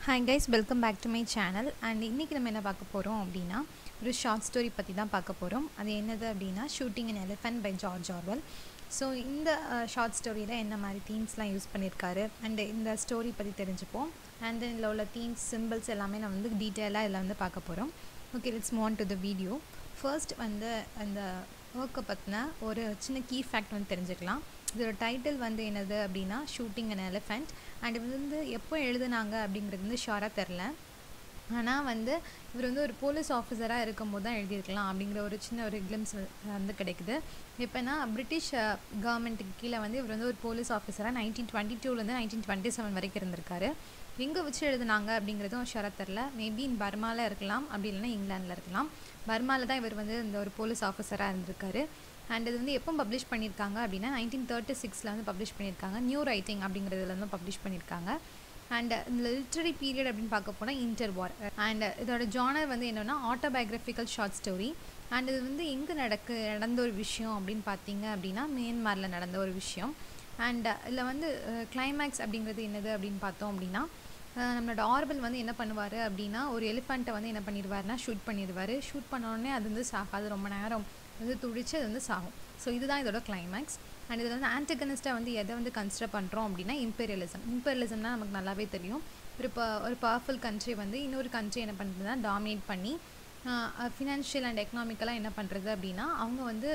hi guys welcome back to my channel and இன்றைக்கி நம்ம என்ன பார்க்க போகிறோம் அப்படின்னா ஒரு ஷார்ட் ஸ்டோரி பற்றி தான் பார்க்க போகிறோம் அது என்னது அப்படின்னா shooting an elephant by George Orwell so இந்த ஷார்ட் ஸ்டோரியில் என்ன மாதிரி தீம்ஸ்லாம் யூஸ் பண்ணியிருக்காரு அண்ட் இந்த ஸ்டோரி பற்றி தெரிஞ்சுப்போம் அண்ட் இதில் உள்ள தீம்ஸ் சிம்பிள்ஸ் எல்லாமே நம்ம வந்து டீட்டெயிலாக இதில் வந்து பார்க்க போகிறோம் okay let's move to the video first வந்து அந்த ஒர்க்கை பற்றின ஒரு சின்ன கீ ஃபேக்ட் வந்து தெரிஞ்சுக்கலாம் இதோட டைட்டில் வந்து என்னது அப்படின்னா ஷூட்டிங் அன் எலிஃபெண்ட் அண்ட் இது வந்து எப்போ எழுதுனாங்க அப்படிங்கிறது வந்து ஷாராக தெரில ஆனால் வந்து இவர் வந்து ஒரு போலீஸ் ஆஃபீஸராக இருக்கும்போது தான் எழுதியிருக்கலாம் அப்படிங்கிற ஒரு சின்ன ஒரு கிளிம்ஸ் வந்து கிடைக்குது எப்போனா பிரிட்டிஷ் கவர்மெண்ட்டுக்கு கீழே வந்து இவர் வந்து ஒரு போலீஸ் ஆஃபீஸராக நைன்டீன் டுவெண்ட்டி டூலேருந்து நைன்டீன் டுவெண்ட்டி செவன் வரைக்கும் இருந்திருக்காரு எங்கே வச்சு எழுதுனாங்க அப்படிங்கிறதும் ஷராக தெரில மேபி இன் பர்மாவில் இருக்கலாம் அப்படி இல்லைன்னா இங்கிலாண்டில் இருக்கலாம் பர்மாவில் தான் இவர் வந்து இந்த ஒரு போலீஸ் ஆஃபீஸராக இருந்திருக்காரு அண்ட் இது வந்து எப்போ பப்ளிஷ் பண்ணியிருக்காங்க அப்படின்னா நைன்டீன் தேர்ட்டி சிக்ஸில் வந்து பப்ளிஷ் பண்ணியிருக்காங்க நியூ ரைட்டிங் அப்படிங்கிறதுல வந்து பப்ளிஷ் பண்ணியிருக்காங்க அண்ட் இந்த லிட்ரரி பீரியட் அப்படின்னு பார்க்க போனால் இன்டர் வார் அண்ட் இதோட ஜானர் வந்து என்னென்னா ஆட்டோபயோக்ராஃபிக்கல் ஷார்ட் ஸ்டோரி அண்ட் இது வந்து எங்கே நடக்கு நடந்த ஒரு விஷயம் அப்படின்னு பார்த்தீங்க அப்படின்னா மியான்மரில் நடந்த ஒரு விஷயம் அண்ட் இதில் வந்து கிளைமேக்ஸ் அப்படிங்கிறது என்னது அப்படின்னு பார்த்தோம் அப்படின்னா நம்மளோட ஆர்வல் வந்து என்ன பண்ணுவார் அப்படின்னா ஒரு எலிஃபண்ட்டை வந்து என்ன பண்ணிடுவார்னா ஷூட் பண்ணிடுவார் ஷூட் பண்ணோடனே அது வந்து சாகாது ரொம்ப நேரம் வந்து துடிச்சு அது வந்து சாகும் ஸோ இதுதான் இதோட கிளைமேக்ஸ் அண்ட் இதில் வந்து ஆன்டகனிஸ்ட்டாக வந்து எதை வந்து கன்சிடர் பண்ணுறோம் அப்படின்னா இம்பீரியலிசம் இம்பீரியலிசம்னா நமக்கு நல்லாவே தெரியும் ஒரு ப ஒரு பவர்ஃபுல் கண்ட்ரி வந்து இன்னொரு கண்ட்ரி என்ன பண்ணுறதுனா டாமினேட் பண்ணி ஃபினான்ஷியல் அண்ட் எக்கனாமிக்கலாக என்ன பண்ணுறது அப்படின்னா அவங்க வந்து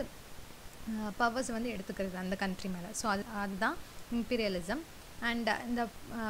பவர்ஸ் வந்து எடுத்துக்கிறது அந்த கண்ட்ரி மேலே ஸோ அது அதுதான் இம்பீரியலிசம் அண்ட் இந்த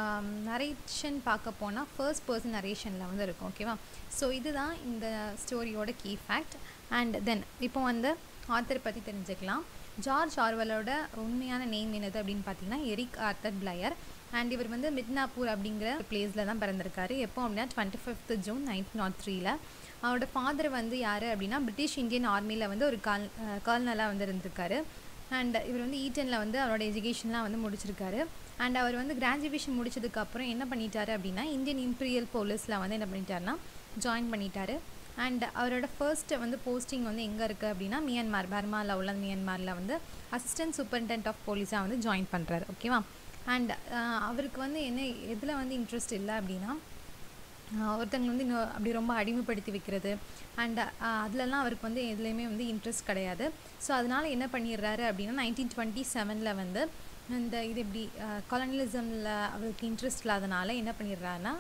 நரேஷன் பார்க்க போனால் ஃபர்ஸ்ட் பர்சன் நரேஷனில் வந்து இருக்கும் ஓகேவா ஸோ இதுதான் இந்த ஸ்டோரியோட கீ ஃபேக்ட் அண்ட் தென் இப்போ வந்து ஆத்தர் பற்றி தெரிஞ்சுக்கலாம் ஜார்ஜ் ஆர்வலோட உண்மையான நேம் என்னது அப்படின்னு பார்த்தீங்கன்னா எரிக் ஆர்த்தர் பிளையர் அண்ட் இவர் வந்து மிட்னாப்பூர் அப்படிங்கிற பிளேஸில் தான் பிறந்திருக்காரு எப்போ அப்படின்னா twenty fifth June nineteen nought த்ரீல அவரோட ஃபாதர் வந்து யார் அப்படின்னா பிரிட்டிஷ் இந்தியன் ஆர்மியில் வந்து ஒரு கால் கர்னலாக வந்து இருந்திருக்காரு அண்ட் இவர் வந்து ஈட்டனில் வந்து அவரோட எஜுகேஷன்லாம் வந்து முடிச்சிருக்காரு அண்ட் அவர் வந்து கிராஜுவேஷன் முடிச்சதுக்கப்புறம் என்ன பண்ணிட்டாரு அப்படின்னா இந்தியன் இம்பீரியல் போலீஸில் வந்து என்ன பண்ணிட்டாருன்னா ஜாயின் பண்ணிட்டாரு அண்ட் அவரோட ஃபர்ஸ்ட் வந்து போஸ்டிங் வந்து எங்கே இருக்குது அப்படின்னா மியான்மார் பர்மாவில் உள்ள மியான்மாரில் வந்து அசிஸ்டன்ட் சூப்பரிண்டென்ட் ஆஃப் போலீஸாக வந்து ஜாயின் பண்ணுறாரு ஓகேவா அண்ட் அவருக்கு வந்து என்ன எதில் வந்து இன்ட்ரெஸ்ட் இல்லை அப்படின்னா ஒருத்தங்க வந்து இன்னும் அப்படி ரொம்ப அடிமைப்படுத்தி வைக்கிறது அண்ட் அதுலலாம் அவருக்கு வந்து எதுலேயுமே வந்து இன்ட்ரெஸ்ட் கிடையாது ஸோ அதனால் என்ன பண்ணிடுறாரு அப்படின்னா நைன்டீன் டுவெண்ட்டி செவனில் வந்து இந்த இது இப்படி காலனிலிசமில் அவருக்கு இன்ட்ரெஸ்ட் இல்லாதனால என்ன பண்ணிடுறாருன்னா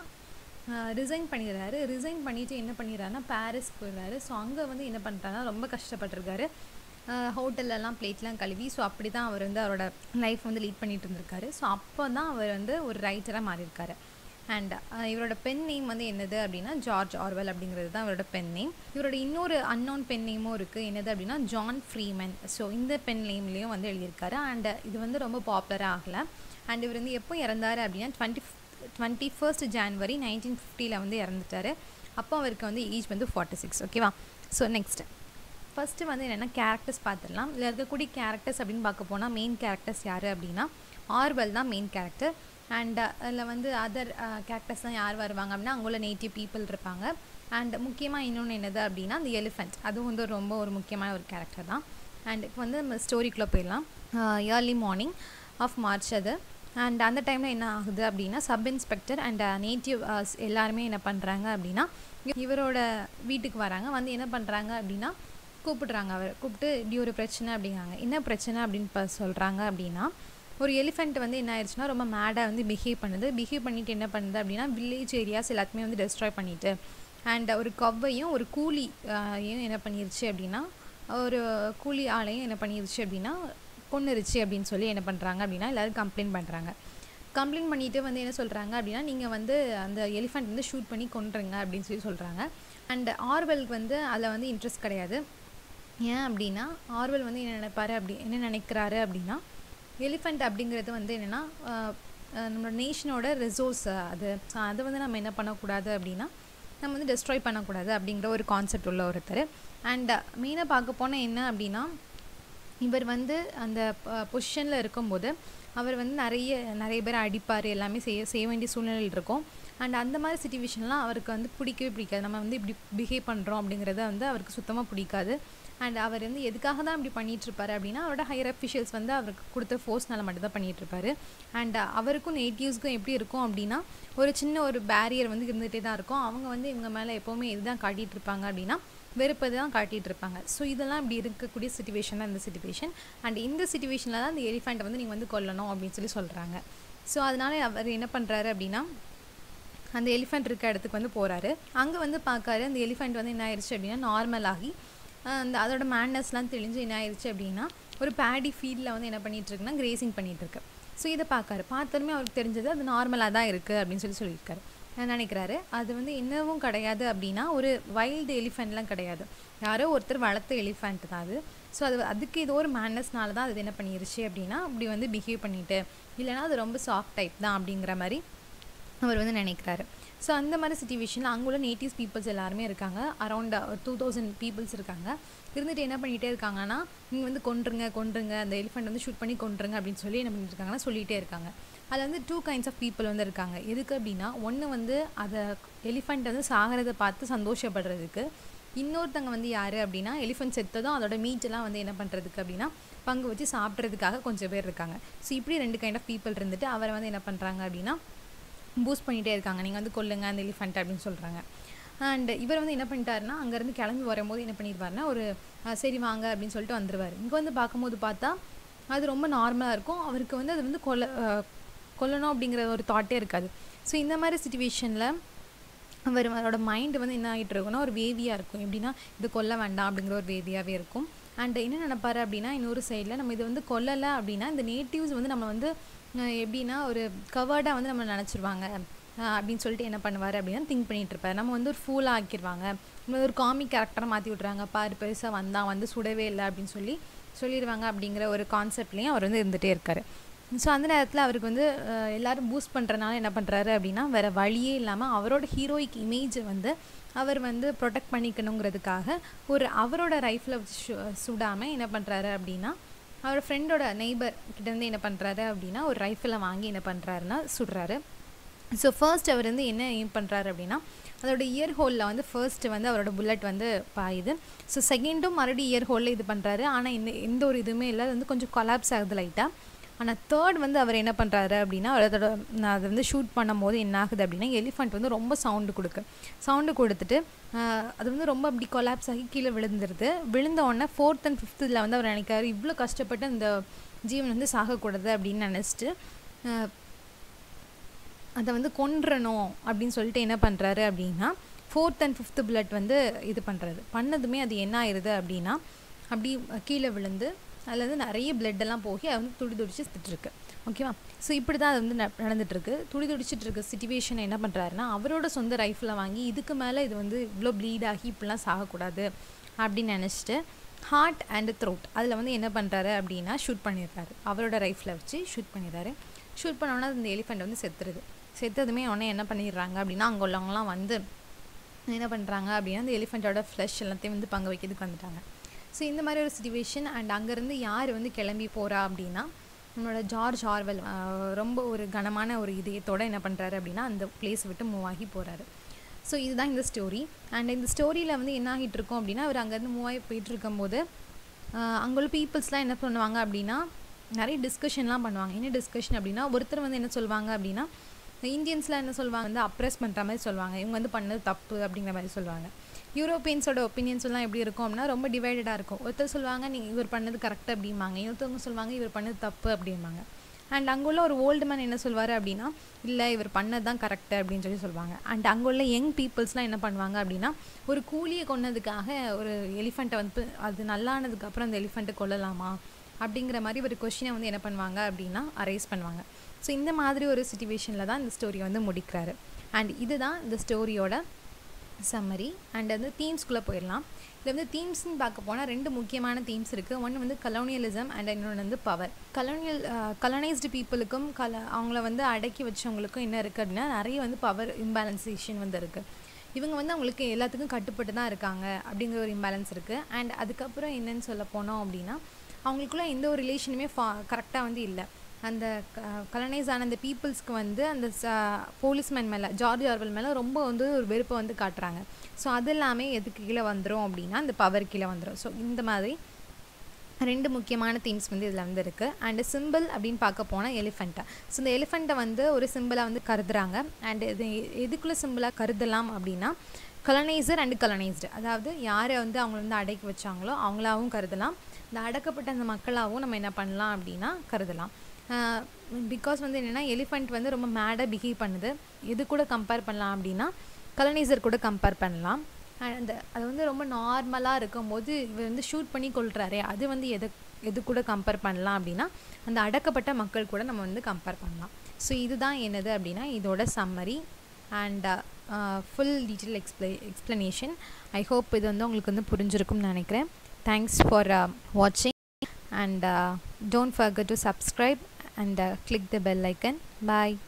ரிசைன் பண்ணிடுறாரு ரிசைன் பண்ணிவிட்டு என்ன பண்ணிடுறாருன்னா பாரிஸ் போயிடுறாரு ஸோ அங்கே வந்து என்ன பண்ணுறாருன்னா ரொம்ப கஷ்டப்பட்டிருக்காரு ஹோட்டல்லலாம் பிளேட்லாம் கழுவி ஸோ அப்படி தான் அவர் வந்து அவரோட லைஃப் வந்து லீட் பண்ணிட்டு இருந்திருக்காரு ஸோ அப்போ தான் அவர் வந்து ஒரு ரைட்டராக மாறியிருக்காரு அண்ட் இவரோட பென் நேம் வந்து என்னது அப்படின்னா ஜார்ஜ் ஆர்வெல் அப்படிங்கிறது தான் இவரோட பென் நேம் இவரோட இன்னொரு அன்னோன் பென் நேமும் இருக்குது என்னது அப்படின்னா ஜான் ஃப்ரீமன் ஸோ இந்த பென் நேம்லேயும் வந்து எழுதியிருக்காரு அண்ட் இது வந்து ரொம்ப பாப்புலராக ஆகலை அண்ட் இவர் வந்து எப்போ இறந்தார் அப்படின்னா twenty twenty first January nineteen ஃபிஃப்டியில் வந்து இறந்துட்டார் அப்போ அவருக்கு வந்து ஏஜ் வந்து ஃபார்ட்டி சிக்ஸ் ஓகேவா ஸோ நெக்ஸ்ட் ஃபஸ்ட்டு வந்து என்னென்னா கேரக்டர்ஸ் பார்த்துடலாம் இதில் இருக்கக்கூடிய கேரக்டர்ஸ் அப்படின்னு பார்க்க போனால் மெயின் கேரக்டர்ஸ் யார் அப்படின்னா ஆர்வல் தான் மெயின் கேரக்டர் அண்ட் அதில் வந்து அதர் கேரக்டர்ஸ் தான் யார் வருவாங்க அப்படின்னா அங்குள்ள நேட்டிவ் பீப்புள் இருப்பாங்க அண்ட் முக்கியமாக இன்னொன்று என்னது அப்படின்னா அந்த எலிஃபெண்ட் அதுவும் வந்து ரொம்ப ஒரு முக்கியமான ஒரு கேரக்டர் தான் அண்ட் இப்போ வந்து நம்ம ஸ்டோரிக்குள்ளே போயிடலாம் ஏர்லி மார்னிங் ஆஃப் மார்ச் அது அண்ட் அந்த டைமில் என்ன ஆகுது அப்படின்னா சப் இன்ஸ்பெக்டர் அண்ட் நேட்டிவ் எல்லாருமே என்ன பண்ணுறாங்க அப்படின்னா இவரோட வீட்டுக்கு வராங்க வந்து என்ன பண்ணுறாங்க அப்படின்னா கூப்பிடுறாங்க அவர் கூப்பிட்டு இப்படி ஒரு பிரச்சனை அப்படிங்கிறாங்க என்ன பிரச்சனை அப்படின்னு இப்போ சொல்கிறாங்க அப்படின்னா ஒரு எலிஃபெண்ட் வந்து என்ன ஆயிடுச்சுன்னா ரொம்ப மேடாக வந்து பிஹேவ் பண்ணுது பிஹேவ் பண்ணிட்டு என்ன பண்ணுது அப்படின்னா வில்லேஜ் ஏரியாஸ் எல்லாத்தையுமே வந்து டெஸ்ட்ராய் பண்ணிட்டு அண்ட் ஒரு கவ்வையும் ஒரு கூலியும் என்ன பண்ணிருச்சு அப்படின்னா ஒரு கூலி ஆளையும் என்ன பண்ணிருச்சு அப்படின்னா கொன்னுருச்சு அப்படின்னு சொல்லி என்ன பண்ணுறாங்க அப்படின்னா எல்லோரும் கம்ப்ளைண்ட் பண்ணுறாங்க கம்ப்ளைண்ட் பண்ணிவிட்டு வந்து என்ன சொல்கிறாங்க அப்படின்னா நீங்கள் வந்து அந்த எலிஃபெண்ட் வந்து ஷூட் பண்ணி கொண்டுருங்க அப்படின்னு சொல்லி சொல்கிறாங்க அண்ட் ஆர்வெலுக்கு வந்து அதில் வந்து இன்ட்ரெஸ்ட் கிடையாது ஏன் அப்படின்னா ஆர்வல் வந்து என்ன நினைப்பாரு அப்படி என்ன நினைக்கிறாரு அப்படின்னா எலிஃபெண்ட் அப்படிங்கிறது வந்து என்னென்னா நம்மளோட நேஷனோட ரிசோர்ஸ் அது ஸோ அதை வந்து நம்ம என்ன பண்ணக்கூடாது அப்படின்னா நம்ம வந்து டெஸ்ட்ராய் பண்ணக்கூடாது அப்படிங்கிற ஒரு கான்செப்ட் உள்ள ஒருத்தர் அண்ட் மெயினாக பார்க்க போனால் என்ன அப்படின்னா இவர் வந்து அந்த பொசிஷனில் இருக்கும்போது அவர் வந்து நிறைய நிறைய பேர் அடிப்பார் எல்லாமே செய்ய செய்ய வேண்டிய சூழ்நிலையில் இருக்கும் அண்ட் அந்த மாதிரி சுச்சுவேஷன்லாம் அவருக்கு வந்து பிடிக்கவே பிடிக்காது நம்ம வந்து இப்படி பிஹேவ் பண்ணுறோம் அப்படிங்கிறத வந்து அவருக்கு சுத்தமாக பிடிக்காது அண்ட் அவர் வந்து எதுக்காக தான் இப்படி பண்ணிட்டு இருப்பாரு அப்படின்னா அவரோட ஹையர் அஃபிஷியல்ஸ் வந்து அவருக்கு கொடுத்த ஃபோர்ஸ்னால மட்டும் தான் பண்ணிட்டு இருப்பாரு அண்ட் அவருக்கும் நேட்டிவ்ஸ்க்கும் எப்படி இருக்கும் அப்படின்னா ஒரு சின்ன ஒரு பேரியர் வந்து இருந்துகிட்டே தான் இருக்கும் அவங்க வந்து இவங்க மேலே எப்போவுமே இதுதான் காட்டிகிட்டு இருப்பாங்க அப்படின்னா வெறுப்பது தான் காட்டிகிட்டு இருப்பாங்க ஸோ இதெல்லாம் இப்படி இருக்கக்கூடிய சுச்சுவேஷன் தான் இந்த சுச்சுவேஷன் அண்ட் இந்த சுச்சுவேஷனில் தான் இந்த எலிஃபெண்ட்டை வந்து நீங்கள் வந்து கொல்லணும் அப்படின்னு சொல்லி சொல்கிறாங்க ஸோ அதனால் அவர் என்ன பண்ணுறாரு அப்படின்னா அந்த எலிஃபெண்ட் இருக்க இடத்துக்கு வந்து போகிறாரு அங்கே வந்து பார்க்காரு அந்த எலிஃபெண்ட் வந்து என்ன ஆயிடுச்சு அப்படின்னா நார்மல் ஆகி அந்த அதோட மேட்னஸ்லாம் தெளிஞ்சு என்ன ஆயிடுச்சு அப்படின்னா ஒரு பேடி ஃபீல்டில் வந்து என்ன பண்ணிகிட்டு இருக்குன்னா கிரேசிங் பண்ணிகிட்ருக்கு ஸோ இதை பார்க்காரு பார்த்ததுமே அவருக்கு தெரிஞ்சது அது நார்மலாக தான் இருக்குது அப்படின்னு சொல்லி சொல்லியிருக்காரு நினைக்கிறாரு அது வந்து என்னவும் கிடையாது அப்படின்னா ஒரு வைல்டு எலிஃபெண்ட்லாம் கிடையாது யாரோ ஒருத்தர் வளர்த்த எலிஃபெண்ட் தான் அது ஸோ அது அதுக்கு ஏதோ ஒரு மேனஸ்னால தான் அது என்ன பண்ணிருச்சு அப்படின்னா அப்படி வந்து பிஹேவ் பண்ணிட்டு இல்லைனா அது ரொம்ப சாஃப்ட் டைப் தான் அப்படிங்கிற மாதிரி அவர் வந்து நினைக்கிறாரு ஸோ அந்த மாதிரி சுச்சுவேஷனில் அங்கே உள்ள நேட்டிவ்ஸ் பீப்புள்ஸ் எல்லாருமே இருக்காங்க அரௌண்ட் டூ தௌசண்ட் பீப்புள்ஸ் இருக்காங்க இருந்துட்டு என்ன பண்ணிகிட்டே இருக்காங்கன்னா நீங்கள் வந்து கொன்றுங்க கொன்றுங்க அந்த எலிஃபெண்ட் வந்து ஷூட் பண்ணி கொன்றுங்க அப்படின்னு சொல்லி என்ன பண்ணிட்டு இருக்காங்கன்னா சொல்லிகிட்டே இருக்காங்க அதில் வந்து டூ கைண்ட்ஸ் ஆஃப் பீப்புள் வந்து இருக்காங்க எதுக்கு அப்படின்னா ஒன்று வந்து அதை எலிஃபெண்ட் வந்து சாகிறத பார்த்து சந்தோஷப்படுறதுக்கு இன்னொருத்தங்க வந்து யார் அப்படின்னா எலிஃபெண்ட் செத்ததும் அதோட மீட்டெல்லாம் வந்து என்ன பண்ணுறதுக்கு அப்படின்னா பங்கு வச்சு சாப்பிட்றதுக்காக கொஞ்சம் பேர் இருக்காங்க ஸோ இப்படி ரெண்டு கைண்ட் ஆஃப் பீப்புள் இருந்துட்டு அவரை வந்து என்ன பண்ணுறாங்க அப்படின்னா பூஸ்ட் பண்ணிகிட்டே இருக்காங்க நீங்கள் வந்து கொல்லுங்க அந்த எலிஃபெண்ட் அப்படின்னு சொல்கிறாங்க அண்ட் இவர் வந்து என்ன பண்ணிட்டாருன்னா அங்கேருந்து கிளம்பி வரும்போது என்ன பண்ணிடுவாருன்னா ஒரு சரி வாங்க அப்படின்னு சொல்லிட்டு வந்துடுவார் இங்கே வந்து பார்க்கும்போது பார்த்தா அது ரொம்ப நார்மலாக இருக்கும் அவருக்கு வந்து அது வந்து கொல்ல கொல்லணும் அப்படிங்கிற ஒரு தாட்டே இருக்காது ஸோ இந்த மாதிரி சுச்சுவேஷனில் அவர் அவரோட மைண்டு வந்து என்ன ஆகிட்டு இருக்குன்னா ஒரு வேவியாக இருக்கும் எப்படின்னா இது கொல்ல வேண்டாம் அப்படிங்கிற ஒரு வேவியாகவே இருக்கும் அண்ட் என்ன நினைப்பாரு அப்படின்னா இன்னொரு சைடில் நம்ம இது வந்து கொல்லலை அப்படின்னா இந்த நேட்டிவ்ஸ் வந்து நம்ம வந்து எப்படின்னா ஒரு கவர்டாக வந்து நம்ம நினச்சிருவாங்க அப்படின்னு சொல்லிட்டு என்ன பண்ணுவார் அப்படின்னா திங்க் பண்ணிகிட்டு இருப்பார் நம்ம வந்து ஒரு ஃபூலாக ஆக்கிடுவாங்க நம்ம ஒரு காமிக் கேரக்டரை மாற்றி விட்றாங்க பாரு பெருசாக வந்தான் வந்து சுடவே இல்லை அப்படின்னு சொல்லி சொல்லிடுவாங்க அப்படிங்கிற ஒரு கான்செப்ட்லேயும் அவர் வந்து இருந்துகிட்டே இருக்கார் ஸோ அந்த நேரத்தில் அவருக்கு வந்து எல்லோரும் பூஸ்ட் பண்ணுறனால என்ன பண்ணுறாரு அப்படின்னா வேறு வழியே இல்லாமல் அவரோட ஹீரோயிக் இமேஜை வந்து அவர் வந்து ப்ரொடெக்ட் பண்ணிக்கணுங்கிறதுக்காக ஒரு அவரோட ரைஃபில் சு சுடாமல் என்ன பண்ணுறாரு அப்படின்னா அவரோட ஃப்ரெண்டோட நெய்பர் கிட்டேருந்து என்ன பண்ணுறாரு அப்படின்னா ஒரு ரைஃபிளை வாங்கி என்ன பண்ணுறாருன்னா சுடுறாரு ஸோ ஃபர்ஸ்ட் அவர் வந்து என்ன எய்ம் பண்ணுறாரு அப்படின்னா அதோட இயர் ஹோலில் வந்து ஃபர்ஸ்ட்டு வந்து அவரோட புல்லட் வந்து பாயுது ஸோ செகண்டும் மறுபடியும் இயர் ஹோலில் இது பண்ணுறாரு ஆனால் இந்த எந்த ஒரு இதுவுமே இல்லை அது வந்து கொஞ்சம் கொலாப்ஸ் ஆகுது லைட்டாக ஆனால் தேர்ட் வந்து அவர் என்ன பண்ணுறாரு அப்படின்னா அதோட அதை வந்து ஷூட் பண்ணும்போது என்ன ஆகுது அப்படின்னா எலிஃபண்ட் வந்து ரொம்ப சவுண்டு கொடுக்கு சவுண்டு கொடுத்துட்டு அது வந்து ரொம்ப அப்படி கொலாப்ஸ் ஆகி கீழே விழுந்துருது விழுந்த உடனே ஃபோர்த் அண்ட் ஃபிஃப்த்தில் வந்து அவர் நினைக்காரு இவ்வளோ கஷ்டப்பட்டு இந்த ஜீவன் வந்து சாகக்கூடாது அப்படின்னு நினச்சிட்டு அதை வந்து கொன்றணும் அப்படின்னு சொல்லிட்டு என்ன பண்ணுறாரு அப்படின்னா ஃபோர்த் அண்ட் ஃபிஃப்த்து பிளட் வந்து இது பண்ணுறாரு பண்ணதுமே அது என்ன ஆயிடுது அப்படின்னா அப்படி கீழே விழுந்து அதில் வந்து நிறைய பிளட்டெல்லாம் போகி அது வந்து துடி துடிச்சு திட்டுருக்கு ஓகேவா ஸோ இப்படி தான் அது வந்து நடந்துட்டுருக்கு துடி துடிச்சிட்டு இருக்க சுச்சுவேஷனை என்ன பண்ணுறாருன்னா அவரோட சொந்த ரைஃபிளை வாங்கி இதுக்கு மேலே இது வந்து இவ்வளோ ப்ளீட் ஆகி இப்படிலாம் சாகக்கூடாது அப்படின்னு நினச்சிட்டு ஹார்ட் அண்ட் த்ரோட் அதில் வந்து என்ன பண்ணுறாரு அப்படின்னா ஷூட் பண்ணிடுறாரு அவரோட ரைஃபிளை வச்சு ஷூட் பண்ணிடுறாரு ஷூட் பண்ணோன்னா இந்த எலிஃபெண்ட் வந்து செத்துருது செத்ததுமே உடனே என்ன பண்ணிடுறாங்க அப்படின்னா அங்கே உள்ளவங்களாம் வந்து என்ன பண்ணுறாங்க அப்படின்னா அந்த எலிஃபெண்ட்டோட ஃப்ளஷ் எல்லாத்தையும் வந்து பங்கு வைக்கிறதுக்கு வந்துட்டாங்க ஸோ இந்த மாதிரி ஒரு சுச்சுவேஷன் அண்ட் அங்கேருந்து யார் வந்து கிளம்பி போகிறா அப்படின்னா நம்மளோட ஜார்ஜ் ஆர்வெல் ரொம்ப ஒரு கனமான ஒரு இதயத்தோடு என்ன பண்ணுறாரு அப்படின்னா அந்த பிளேஸ் விட்டு மூவ் ஆகி போகிறாரு ஸோ இதுதான் இந்த ஸ்டோரி அண்ட் இந்த ஸ்டோரியில் வந்து என்ன ஆகிட்டு இருக்கோம் அப்படின்னா அவர் அங்கேருந்து மூவ் ஆகி போயிட்டு இருக்கும்போது அங்கே உள்ள பீப்புள்ஸ்லாம் என்ன பண்ணுவாங்க அப்படின்னா நிறைய டிஸ்கஷன்லாம் பண்ணுவாங்க என்ன டிஸ்கஷன் அப்படின்னா ஒருத்தர் வந்து என்ன சொல்லுவாங்க அப்படின்னா இந்தியன்ஸ்லாம் என்ன சொல்லுவாங்க வந்து அப்ரெஸ் பண்ணுற மாதிரி சொல்லுவாங்க இவங்க வந்து பண்ணது தப்பு அப்படிங்கிற மாதிரி சொல்லுவாங்க யூரோப்பியன்ஸோட ஒப்பீனியன்ஸ் எல்லாம் எப்படி இருக்கும் அப்படின்னா ரொம்ப டிவைடடாக இருக்கும் ஒருத்தர் சொல்லுவாங்க நீங்கள் இவர் பண்ணது கரெக்ட் அப்படிம்பாங்க இன்னொருத்தவங்க சொல்லுவாங்க இவர் பண்ணது தப்பு அப்படிம்பாங்க அண்ட் அங்கே உள்ள ஒரு ஓல்டு மேன் என்ன சொல்வார் அப்படின்னா இல்லை இவர் பண்ணது தான் கரெக்டு அப்படின்னு சொல்லி சொல்லுவாங்க அண்ட் அங்கே உள்ள யங் பீப்புள்ஸ்லாம் என்ன பண்ணுவாங்க அப்படின்னா ஒரு கூலியை கொன்னதுக்காக ஒரு எலிஃபெண்ட்டை வந்து அது நல்லானதுக்கப்புறம் அந்த எலிஃபெண்ட்டை கொல்லலாமா அப்படிங்கிற மாதிரி ஒரு கொஷினை வந்து என்ன பண்ணுவாங்க அப்படின்னா அரைஸ் பண்ணுவாங்க ஸோ இந்த மாதிரி ஒரு சுச்சுவேஷனில் தான் இந்த ஸ்டோரி வந்து முடிக்கிறாரு அண்ட் இதுதான் இந்த ஸ்டோரியோட சம்மரி அண்ட் வந்து தீம்ஸ்குள்ளே போயிடலாம் இதில் வந்து தீம்ஸ்னு பார்க்க போனால் ரெண்டு முக்கியமான தீம்ஸ் இருக்குது ஒன்று வந்து கலோனியலிசம் அண்ட் இன்னொன்று வந்து பவர் கலோனியல் கலனைஸ்டு பீப்புளுக்கும் கல அவங்கள வந்து அடக்கி வச்சவங்களுக்கும் என்ன இருக்குது அப்படின்னா நிறைய வந்து பவர் இம்பேலன்சேஷன் வந்து இருக்குது இவங்க வந்து அவங்களுக்கு எல்லாத்துக்கும் கட்டுப்பட்டு தான் இருக்காங்க அப்படிங்கிற ஒரு இம்பேலன்ஸ் இருக்குது அண்ட் அதுக்கப்புறம் என்னன்னு சொல்ல போனோம் அப்படின்னா அவங்களுக்குள்ள எந்த ஒரு ரிலேஷனுமே ஃபா கரெக்டாக வந்து இல்லை அந்த கலனைஸ் ஆன அந்த பீப்புள்ஸ்க்கு வந்து அந்த போலீஸ்மேன் மேலே ஜார்ஜ் ஆர்வல் மேலே ரொம்ப வந்து ஒரு வெறுப்பை வந்து காட்டுறாங்க ஸோ அது எல்லாமே எதுக்கு கீழே வந்துடும் அப்படின்னா அந்த பவர் கீழே வந்துடும் ஸோ இந்த மாதிரி ரெண்டு முக்கியமான தீம்ஸ் வந்து இதில் வந்து இருக்குது அண்டு சிம்பிள் அப்படின்னு பார்க்க போனால் எலிஃபெண்ட்டை ஸோ இந்த எலிஃபெண்ட்டை வந்து ஒரு சிம்பிளாக வந்து கருதுறாங்க அண்டு இது எதுக்குள்ளே சிம்பிளாக கருதலாம் அப்படின்னா கலனைசர் அண்டு கலனைஸ்டு அதாவது யாரை வந்து அவங்கள வந்து அடக்கி வச்சாங்களோ அவங்களாவும் கருதலாம் இந்த அடக்கப்பட்ட அந்த மக்களாகவும் நம்ம என்ன பண்ணலாம் அப்படின்னா கருதலாம் பிகாஸ் வந்து என்னென்னா எலிஃபெண்ட் வந்து ரொம்ப மேடாக பிஹேவ் பண்ணுது எது கூட கம்பேர் பண்ணலாம் அப்படின்னா கலனைசர் கூட கம்பேர் பண்ணலாம் அந்த அது வந்து ரொம்ப நார்மலாக இருக்கும்போது இவர் வந்து ஷூட் பண்ணி கொள்கிறாரே அது வந்து எது எது கூட கம்பேர் பண்ணலாம் அப்படின்னா அந்த அடக்கப்பட்ட மக்கள் கூட நம்ம வந்து கம்பேர் பண்ணலாம் ஸோ இதுதான் என்னது அப்படின்னா இதோட சம்மரி அண்ட் ஃபுல் டீட்டெயில் எக்ஸ்ப்ளே எக்ஸ்ப்ளனேஷன் ஐ ஹோப் இது வந்து உங்களுக்கு வந்து புரிஞ்சிருக்கும்னு நினைக்கிறேன் தேங்க்ஸ் ஃபார் வாட்சிங் and don't forget to subscribe and click the bell icon bye